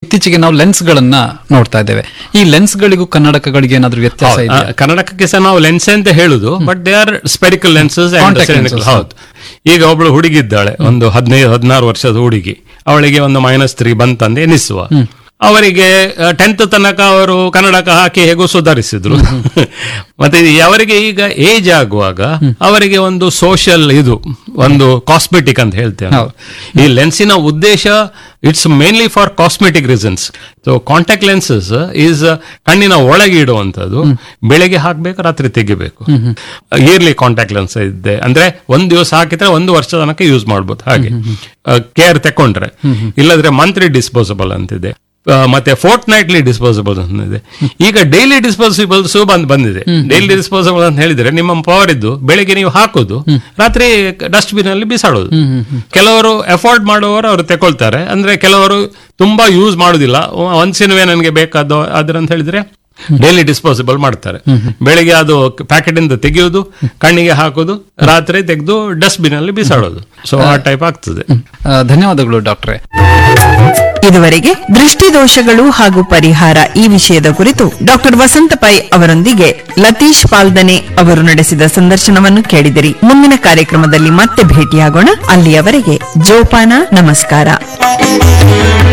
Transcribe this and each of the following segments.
ಇತ್ತೀಚೆಗೆ ನಾವು ಲೆನ್ಸ್ ಗಳನ್ನ ನೋಡ್ತಾ ಇದ್ದೇವೆ ಈ ಲೆನ್ಸ್ ಗಳಿಗೂ ಕನ್ನಡಕಗಳಿಗೆ ಏನಾದ್ರೂ ವ್ಯತ್ಯಾಸ ಹೌದು, ಇದೆ ಆ, ಕನ್ನಡಕಕ್ಕೆ ಸಹ ನಾವು ಲೆನ್ಸ್ ಅಂತ ಹೇಳುದು but they are spherical lenses Contact lenses, ಹೌದು ಈಗ ಒಬ್ಳು ಹುಡುಗಿ ಇದ್ದಾಳೆ ಒಂದು ಹದಿನೈದು ಹದಿನಾರು ವರ್ಷದ ಹುಡುಗಿ ಅವಳಿಗೆ ಒಂದು ಮೈನಸ್ ತ್ರೀ ಬಂತಂದು ಎನಿಸುವ ಅವರಿಗೆ ಟೆಂತ್ ತನಕ ಅವರು ಕನ್ನಡಕ ಹಾಕಿ ಹೇಗೋ ಸುಧಾರಿಸಿದ್ರು ಮತ್ತೆ ಇದು ಅವರಿಗೆ ಈಗ ಏಜ್ ಆಗುವಾಗ ಅವರಿಗೆ ಒಂದು ಸೋಷಿಯಲ್ ಇದು ಒಂದು ಕಾಸ್ಮೆಟಿಕ್ ಅಂತ ಹೇಳ್ತೇವೆ ನಾವು. ಈ ಲೆನ್ಸಿನ ಉದ್ದೇಶ it's mainly for cosmetic reasons so contact lenses is ಕಣ್ಣಿನ ಒಳಗೆ ಇಡುವಂತದ್ದು ಬೆಳಗ್ಗೆ ಹಾಕ್ಬೇಕು ರಾತ್ರಿ ತೆಗಿಬೇಕು ಇಯರ್ಲಿ ಕಾಂಟ್ಯಾಕ್ಟ್ ಲೆನ್ಸ್ ಇದೆ ಅಂದ್ರೆ ಒಂದ್ ದಿವಸ ಹಾಕಿದ್ರೆ ಒಂದು ವರ್ಷ ತನಕ ಯೂಸ್ ಮಾಡ್ಬೋದು ಹಾಗೆ ಕೇರ್ ತಕೊಂಡ್ರೆ ಇಲ್ಲದ್ರೆ ಮಂತ್ಲಿ ಡಿಸ್ಪೋಸಬಲ್ ಅಂತಿದೆ ಆ, ಮತ್ತೆ ಫೋರ್ಟ್ ನೈಟ್ಲಿ ಡಿಸ್ಪೋಸಬಲ್ ಅಂತಿದೆ ಈಗ ಡೈಲಿ ಡಿಸ್ಪೋಸಿಬಲ್ಸ್ ಬಂದ್ ಬಂದಿದೆ ಡೈಲಿ ಡಿಸ್ಪೋಸಬಲ್ ಅಂತ ಹೇಳಿದ್ರೆ ನಿಮ್ಮ ಪವರ್ ಇದ್ದು ಬೆಳಿಗ್ಗೆ ನೀವು ಹಾಕೋದು ರಾತ್ರಿ ಡಸ್ಟ್ಬಿನ್ ಅಲ್ಲಿ ಬಿಸಾಡೋದು ಕೆಲವರು ಅಫೋರ್ಡ್ ಮಾಡುವವರು ಅವರು ತಗೊಳ್ತಾರೆ ಅಂದ್ರೆ ಕೆಲವರು ತುಂಬಾ ಯೂಸ್ ಮಾಡುದಿಲ್ಲ ಒಂದ್ಸಿನವೇ ನನಗೆ ಬೇಕಾದ ಅದ್ರ ಅಂತ ಹೇಳಿದ್ರೆ ಡೈಲಿ ಡಿಸ್ಪೋಸಿಬಲ್ ಮಾಡ್ತಾರೆ ಬೆಳಿಗ್ಗೆ ಅದು ಪ್ಯಾಕೆಟ್ ಇಂದ ತೆಗೆಯೋದು ಕಣ್ಣಿಗೆ ಹಾಕೋದು ರಾತ್ರಿ ತೆಗೆದು ಡಸ್ಟ್ಬಿನ್ ಅಲ್ಲಿ ಬಿಸಾಡೋದು ಸೊ ಆ ಟೈಪ್ ಆಗ್ತದೆ ಆ, ಧನ್ಯವಾದಗಳು ಡಾಕ್ಟ್ರೆ ಇದುವರೆಗೆ ದೃಷ್ಟಿದೋಷಗಳು ಹಾಗೂ ಪರಿಹಾರ ಈ ವಿಷಯದ ಕುರಿತು ಡಾಕ್ಟರ್ ವಸಂತ ಪೈ ಅವರೊಂದಿಗೆ ಲತೀಶ್ ಪಾಲ್ದನೆ ಅವರು ನಡೆಸಿದ ಸಂದರ್ಶನವನ್ನು ಕೇಳಿದಿರಿ ಮುಂದಿನ ಕಾರ್ಯಕ್ರಮದಲ್ಲಿ ಮತ್ತೆ ಭೇಟಿಯಾಗೋಣ ಅಲ್ಲಿಯವರೆಗೆ ಜೋಪಾನ ನಮಸ್ಕಾರ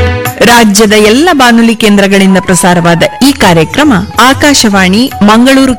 ರಾಜ್ಯದ ಎಲ್ಲ ಬಾನುಲಿ ಕೇಂದ್ರಗಳಿಂದ ಪ್ರಸಾರವಾದ ಈ ಕಾರ್ಯಕ್ರಮ ಆಕಾಶವಾಣಿ ಮಂಗಳೂರು